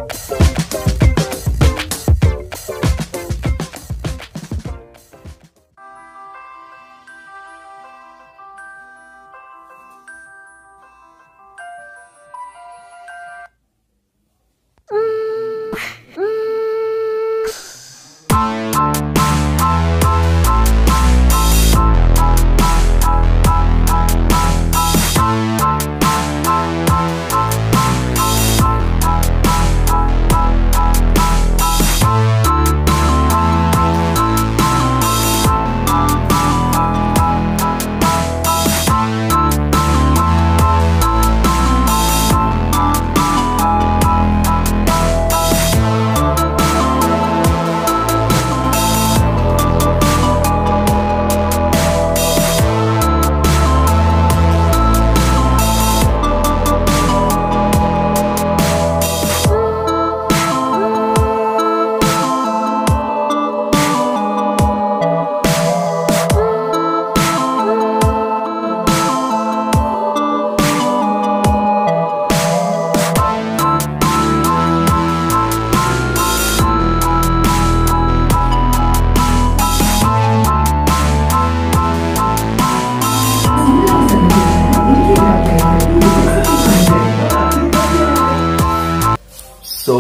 so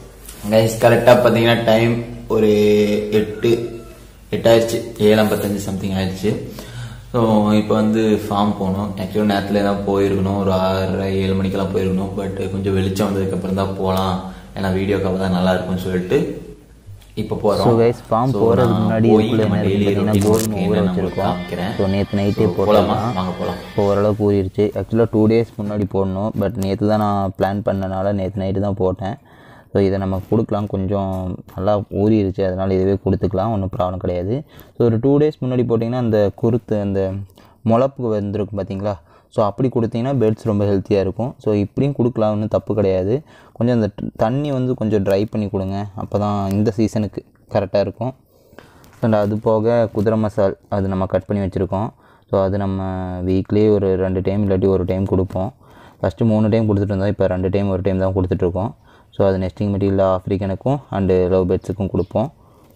guys கரெக்டாக பார்த்தீங்கன்னா time ஒரு எட்டு எட்டாயிடுச்சு ஏழு ஐம்பத்தஞ்சு சம்திங் ஆயிடுச்சு ஸோ இப்போ வந்து ஃபார்ம் போகணும் ஆக்சுவலாக நேரத்தில் தான் போயிருக்கணும் ஒரு ஆறரை ஏழு மணிக்கெல்லாம் போயிருக்கணும் பட் கொஞ்சம் வெளிச்சம் வந்ததுக்கப்புறம் தான் போகலாம் ஏன்னா வீடியோ கவர் தான் நல்லா இருக்கும்னு சொல்லிட்டு இப்போ போகிறோம் ஸோ கைஸ் ஃபார்ம் போகிறதுக்கு முன்னாடி இதுக்குள்ள என்ன இருக்குன்னு பார்த்தீங்கன்னா கோதுமை ஊற வச்சிருக்கோம் ஸோ நேற்று நைட்டே போகலாமா போட்டோம் வாங்க போகலாம் இப்போ ஓரளவுக்கு ஊறிடுச்சு ஆக்சுவலாக டூ டேஸ் முன்னாடி போடணும் பட் நேற்று தான் நான் பிளான் பண்ணனால நேற்று நைட்டு தான் போட்டேன் ஸோ இதை நம்ம கொடுக்கலாம் கொஞ்சம் நல்லா ஊறிடுச்சு அதனால் இதுவே கொடுத்துக்கலாம் ஒன்றும் ப்ராப்ளம் கிடையாது ஸோ ஒரு டூ டேஸ் முன்னாடி போட்டிங்கன்னா அந்த குருத்து அந்த முளப்பு வந்திருக்கும் பார்த்தீங்களா ஸோ அப்படி கொடுத்தீங்கன்னா பேர்ட்ஸ் ரொம்ப ஹெல்த்தியாக இருக்கும் ஸோ இப்படியும் கொடுக்கலாம் ஒன்றும் தப்பு கிடையாது கொஞ்சம் அந்த தண்ணி வந்து கொஞ்சம் ட்ரை பண்ணி கொடுங்க அப்போ தான் இந்த சீசனுக்கு கரெக்டாக இருக்கும் அண்ட் அது போக குதிரை மசால் அது நம்ம கட் பண்ணி வச்சுருக்கோம் ஸோ அது நம்ம வீக்லி ஒரு ரெண்டு டைம் இல்லாட்டி ஒரு டைம் கொடுப்போம் ஃபஸ்ட்டு மூணு டைம் கொடுத்துட்டு இருந்தோம் இப்போ ரெண்டு டைம் ஒரு டைம் தான் கொடுத்துட்ருக்கோம் ஸோ அது நெஸ்டிங் மெட்டீரியல் ஆஃப்ரிக்கனுக்கும் அண்டு லவ் பேர்ட்ஸுக்கும் கொடுப்போம்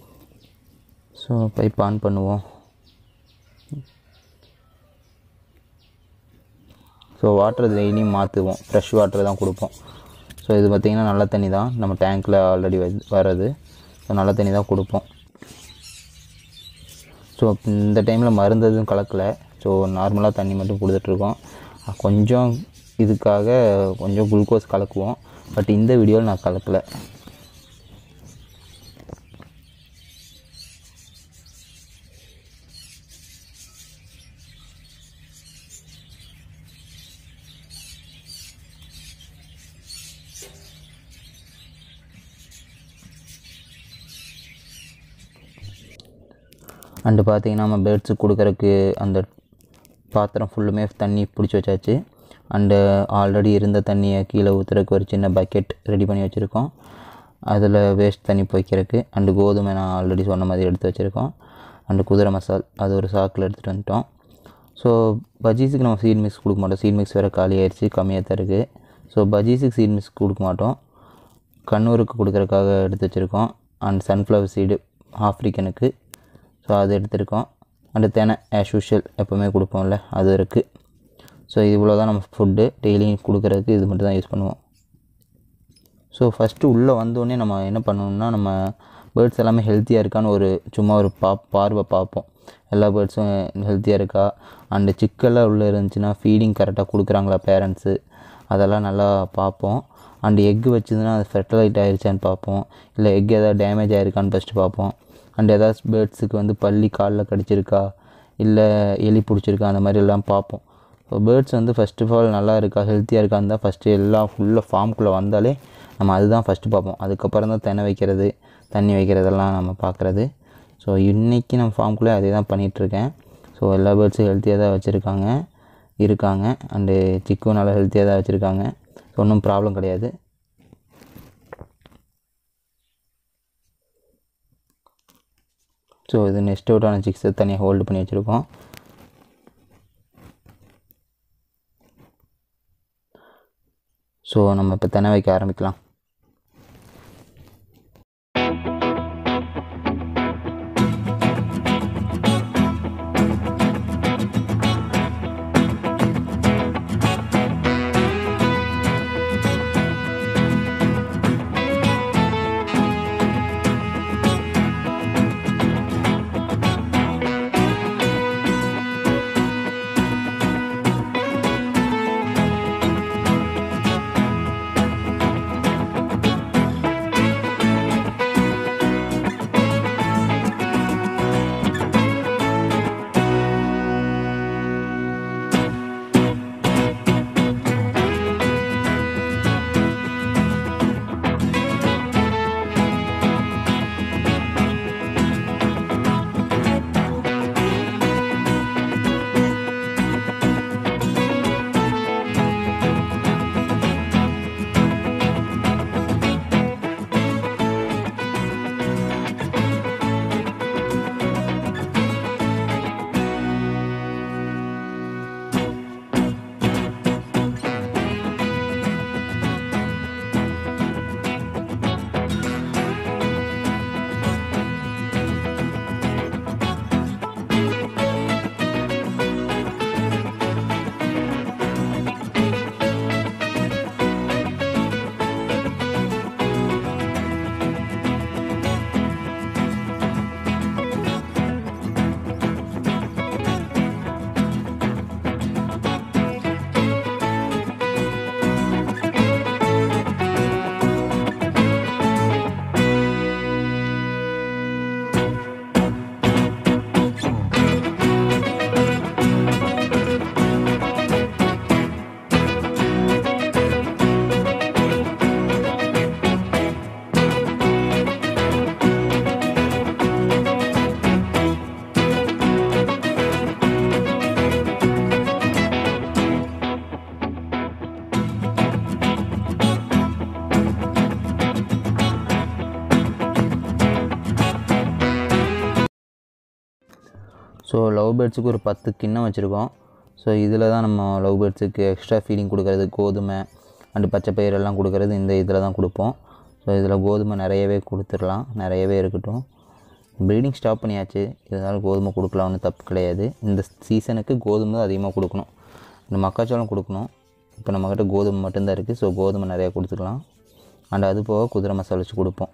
ஸோ பைப் ஆன் பண்ணுவோம் ஸோ வாட்டர் டெய்லியும் மாற்றுவோம் ஃப்ரெஷ் வாட்டர் தான் கொடுப்போம் ஸோ இது பார்த்திங்கன்னா நல்ல தண்ணி தான் நம்ம டேங்க்கில் ஆல்ரெடி வர்றது ஸோ நல்ல தண்ணி தான் கொடுப்போம் ஸோ இந்த டைமில் மருந்து எதுவும் கலக்கலை ஸோ நார்மலாக தண்ணி மட்டும் கொடுத்துட்ருக்கோம் கொஞ்சம் இதுக்காக கொஞ்சம் குளுக்கோஸ் கலக்குவோம் பட் இந்த வீடியோவில் நான் கலக்கலை அண்டு பார்த்தீங்கன்னா நம்ம பேர்ட்ஸுக்கு கொடுக்குறக்கு அந்த பாத்திரம் ஃபுல்லுமே தண்ணி பிடிச்சி வச்சாச்சு அண்டு ஆல்ரெடி இருந்த தண்ணியை கீழே ஊற்றுறதுக்கு ஒரு சின்ன பக்கெட் ரெடி பண்ணி வச்சுருக்கோம் அதில் வேஸ்ட் தண்ணி போய்க்கிறதுக்கு அண்டு கோதுமை நான் ஆல்ரெடி சொன்ன மாதிரி எடுத்து வச்சுருக்கோம் அண்டு குதிரை மசால் அது ஒரு சாக்கில் எடுத்துகிட்டு வந்துட்டோம் ஸோ பஜ்ஜீஸுக்கு நம்ம சீட் மிக்ஸ் கொடுக்க மாட்டோம் சீட் மிக்ஸ் வேறு காலி ஆயிடுச்சு கம்மியாக தான் இருக்குது ஸோ பஜ்ஜீஸுக்கு சீட் மிக்ஸ் கொடுக்க மாட்டோம் கண்ணூருக்கு கொடுக்குறக்காக எடுத்து வச்சுருக்கோம் அண்ட் சன்ஃப்ளவர் சீடு ஆஃப்ரிக்கனுக்கு ஸோ அது எடுத்திருக்கோம் அண்டு தேனை ஆஸ் யூஷுவல் எப்போவுமே கொடுப்போம்ல அது இருக்குது ஸோ இவ்வளோ தான் நம்ம ஃபுட்டு டெய்லியும் கொடுக்குறதுக்கு இது மட்டும் தான் யூஸ் பண்ணுவோம் ஸோ ஃபஸ்ட்டு உள்ளே வந்தோடனே நம்ம என்ன பண்ணணும்னா நம்ம பேர்ட்ஸ் எல்லாமே ஹெல்த்தியாக இருக்கான்னு ஒரு சும்மா ஒரு பா பார்வை பார்ப்போம் எல்லா பேர்ட்ஸும் ஹெல்த்தியாக இருக்கா அண்டு சிக்கெல்லாம் உள்ளே இருந்துச்சுன்னா ஃபீடிங் கரெக்டாக கொடுக்குறாங்களா பேரண்ட்ஸு அதெல்லாம் நல்லா பார்ப்போம் அண்டு எக்கு வச்சுதுன்னா அது ஃபெர்டிலைட் ஆயிருச்சான்னு பார்ப்போம் இல்லை எக் எதாவது டேமேஜ் ஆயிருக்கான்னு ஃபஸ்ட்டு பார்ப்போம் அண்ட் ஏதாவது பேர்ட்ஸுக்கு வந்து பள்ளி காலில் கடிச்சிருக்கா இல்லை எலி பிடிச்சிருக்கா அந்த மாதிரி எல்லாம் பார்ப்போம் ஸோ பேர்ட்ஸ் வந்து ஃபஸ்ட் ஆஃப் ஆல் நல்லா இருக்கா ஹெல்த்தியாக இருக்கான்னு தான் ஃபஸ்ட்டு எல்லாம் ஃபுல்லாக ஃபார்ம்குள்ளே வந்தாலே நம்ம அதுதான் ஃபஸ்ட்டு பார்ப்போம் அதுக்கப்புறம் தான் தெனை வைக்கிறது தண்ணி வைக்கிறதெல்லாம் நம்ம பார்க்குறது ஸோ இன்றைக்கி நம்ம ஃபார்ம்குள்ளே அதே தான் பண்ணிகிட்ருக்கேன் ஸோ எல்லா பேர்ட்ஸும் ஹெல்த்தியாக தான் வச்சுருக்காங்க இருக்காங்க அண்டு சிக்கும் நல்லா ஹெல்த்தியாக தான் வச்சுருக்காங்க ஸோ ஒன்றும் ப்ராப்ளம் கிடையாது ஸோ இது நெக்ஸ்ட் அவுட்டான சிக்ஸை தனியாக ஹோல்டு பண்ணி வச்சுருக்கோம் ஸோ நம்ம இப்போ தெனை வைக்க ஆரம்பிக்கலாம் ஸோ லவ் பேர்ட்ஸுக்கு ஒரு பத்து கிண்ணம் வச்சுருக்கோம் ஸோ இதில் தான் நம்ம லவ் பேர்ட்ஸுக்கு எக்ஸ்ட்ரா ஃபீடிங் கொடுக்கறது கோதுமை அண்டு பச்சை பயிரெல்லாம் கொடுக்கறது இந்த இதில் தான் கொடுப்போம் ஸோ இதில் கோதுமை நிறையவே கொடுத்துடலாம் நிறையவே இருக்கட்டும் ப்ரீடிங் ஸ்டாப் பண்ணியாச்சு இருந்தாலும் கோதுமை கொடுக்கலாம் ஒன்றும் தப்பு கிடையாது இந்த சீசனுக்கு கோதுமை தான் அதிகமாக கொடுக்கணும் இந்த மக்காச்சோளம் கொடுக்கணும் இப்போ நம்மக்கிட்ட கோதுமை மட்டும்தான் இருக்குது ஸோ கோதுமை நிறையா கொடுத்துக்கலாம் அண்ட் அது போக குதிரை மசாலா வச்சு கொடுப்போம்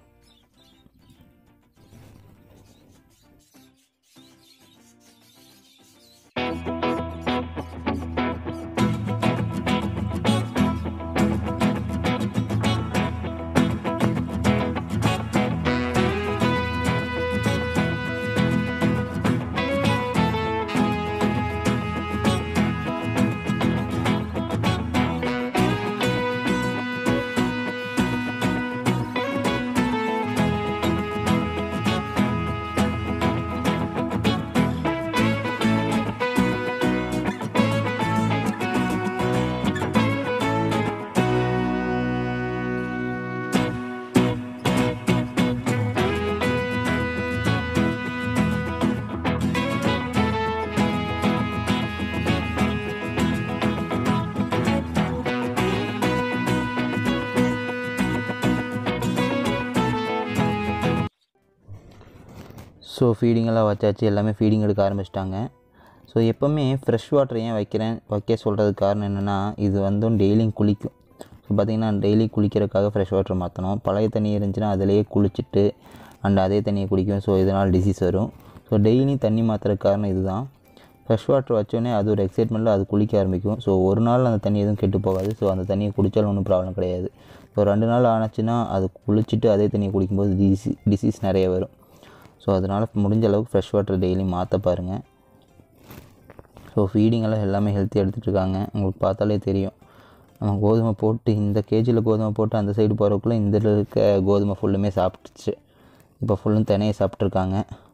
ஸோ ஃபீடிங்கெல்லாம் வச்சாச்சு எல்லாமே ஃபீடிங் எடுக்க ஆரம்பிச்சிட்டாங்க ஸோ எப்போவுமே ஃப்ரெஷ் வாட்டர் ஏன் வைக்கிறேன் வைக்க சொல்கிறதுக்கு காரணம் என்னென்னா இது வந்து டெய்லியும் குளிக்கும் ஸோ பார்த்திங்கன்னா டெய்லி குளிக்கிறதுக்காக ஃப்ரெஷ் வாட்டர் மாற்றணும் பழைய தண்ணி இருந்துச்சுன்னா அதிலேயே குளிச்சுட்டு அண்ட் அதே தண்ணியை குடிக்கும் ஸோ இதனால் டிசீஸ் வரும் ஸோ டெய்லியும் தண்ணி மாற்றுறதுக்கு காரணம் இதுதான் ஃப்ரெஷ் வாட்டர் வச்சோடனே அது ஒரு எக்ஸைட்மெண்ட்டில் அது குளிக்க ஆரம்பிக்கும் ஸோ ஒரு நாள் அந்த தண்ணி எதுவும் கெட்டு போகாது ஸோ அந்த தண்ணியை குடித்தாலும் ஒன்றும் ப்ராப்ளம் கிடையாது ஸோ ரெண்டு நாள் ஆனாச்சுன்னா அது குளிச்சுட்டு அதே தண்ணியை குடிக்கும்போது டிசி டிசீஸ் நிறைய வரும் ஸோ அதனால் முடிஞ்ச அளவுக்கு ஃப்ரெஷ் வாட்டர் டெய்லி மாற்ற பாருங்கள் ஸோ ஃபீடிங் எல்லாம் எல்லாமே ஹெல்த்தி எடுத்துகிட்டு இருக்காங்க உங்களுக்கு பார்த்தாலே தெரியும் நம்ம கோதுமை போட்டு இந்த கேஜியில் கோதுமை போட்டு அந்த சைடு போகிறதுக்குள்ளே இந்த இருக்க கோதுமை ஃபுல்லுமே சாப்பிட்டுச்சு இப்போ ஃபுல்லும் தினையை சாப்பிட்ருக்காங்க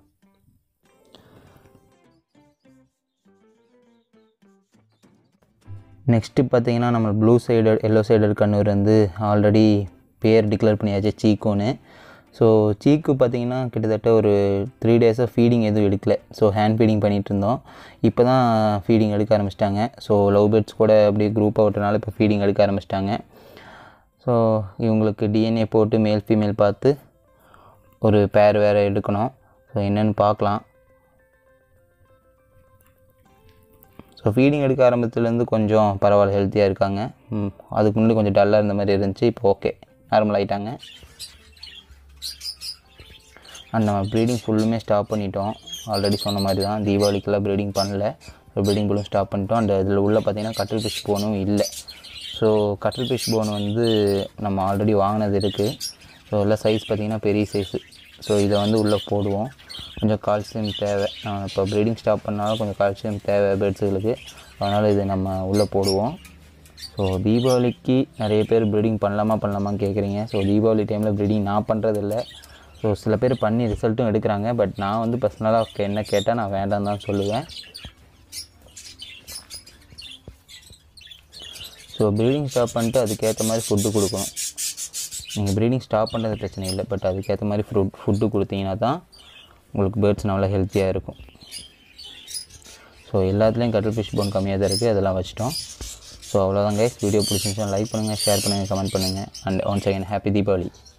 நெக்ஸ்ட்டு பார்த்தீங்கன்னா நம்ம ப்ளூ சைடு எல்லோ சைடட் கண்ணூர் வந்து ஆல்ரெடி பேர் டிக்ளேர் பண்ணியாச்சு சீக்கோன்னு ஸோ சீக்கு பார்த்தீங்கன்னா கிட்டத்தட்ட ஒரு த்ரீ டேஸாக ஃபீடிங் எதுவும் எடுக்கல ஸோ ஹேண்ட் ஃபீடிங் பண்ணிகிட்டு இருந்தோம் இப்போ தான் ஃபீடிங் எடுக்க ஆரம்பிச்சிட்டாங்க ஸோ லவ் பேர்ட்ஸ் கூட அப்படியே குரூப்பாக விட்டனால இப்போ ஃபீடிங் எடுக்க ஆரம்பிச்சிட்டாங்க ஸோ இவங்களுக்கு டிஎன்ஏ போட்டு மேல் ஃபீமேல் பார்த்து ஒரு பேர் வேறு எடுக்கணும் ஸோ என்னென்னு பார்க்கலாம் ஸோ ஃபீடிங் எடுக்க ஆரம்பத்துலேருந்து கொஞ்சம் பரவாயில்ல ஹெல்த்தியாக இருக்காங்க ம், அதுக்கு முன்னாடி கொஞ்சம் டல்லாக இருந்த மாதிரி இருந்துச்சு இப்போ ஓகே நார்மல் ஆகிட்டாங்க அண்ட் நம்ம ப்ரீடிங் ஃபுல்லுமே ஸ்டாப் பண்ணிட்டோம் ஆல்ரெடி சொன்ன மாதிரி தான் தீபாவளிக்கெல்லாம் ப்ரீடிங் பண்ணல ப்ரீடிங் ஃபுல்லும் ஸ்டாப் பண்ணிட்டோம் அண்ட் இதில் உள்ள பார்த்தீங்கன்னா கட்டில் ஃபிஷ் போனும் இல்லை ஸோ கட்டில் ஃபிஷ் போன் வந்து நம்ம ஆல்ரெடி வாங்கினது இருக்குது ஸோ எல்லாம் சைஸ் பார்த்திங்கன்னா பெரிய சைஸு ஸோ இதை வந்து உள்ளே போடுவோம் கொஞ்சம் கால்சியம் தேவை நான் இப்போ ப்ரீடிங் ஸ்டாப் பண்ணாலும் கொஞ்சம் கால்சியம் தேவை பேர்ட்ஸுகளுக்கு அதனால் இதை நம்ம உள்ளே போடுவோம் ஸோ தீபாவளிக்கு நிறைய பேர் ப்ரீடிங் பண்ணலாமா பண்ணலாமான்னு கேட்குறீங்க ஸோ தீபாவளி டைமில் ப்ரீடிங் நான் பண்ணுறதில்ல ஸோ சில பேர் பண்ணி ரிசல்ட்டும் எடுக்கிறாங்க பட் நான் வந்து பர்சனலாக என்ன கேட்டால் நான் வேண்டாம் தான் சொல்லுவேன் ஸோ ப்ரீடிங் ஸ்டாப் பண்ணிட்டு அதுக்கேற்ற மாதிரி ஃபுட்டு கொடுக்கணும் நீங்கள் ப்ரீடிங் ஸ்டாப் பண்ணுறது பிரச்சனை இல்லை பட் அதுக்கேற்ற மாதிரி ஃப்ரூட் ஃபுட்டு கொடுத்தீங்கன்னா தான் உங்களுக்கு பேர்ட்ஸ் நல்லா ஹெல்த்தியாக இருக்கும் ஸோ எல்லாத்துலேயும் கட்டில் ஃபிஷ் போன் கம்மியாக தான் இருக்குது அதெல்லாம் வச்சிட்டோம் ஸோ அவ்வளோதான் கைஸ் வீடியோ பிடிச்சிருந்துச்சுன்னா லைக் பண்ணுங்கள் ஷேர் பண்ணுங்கள் கமெண்ட் பண்ணுங்கள் and once again happy Deepavali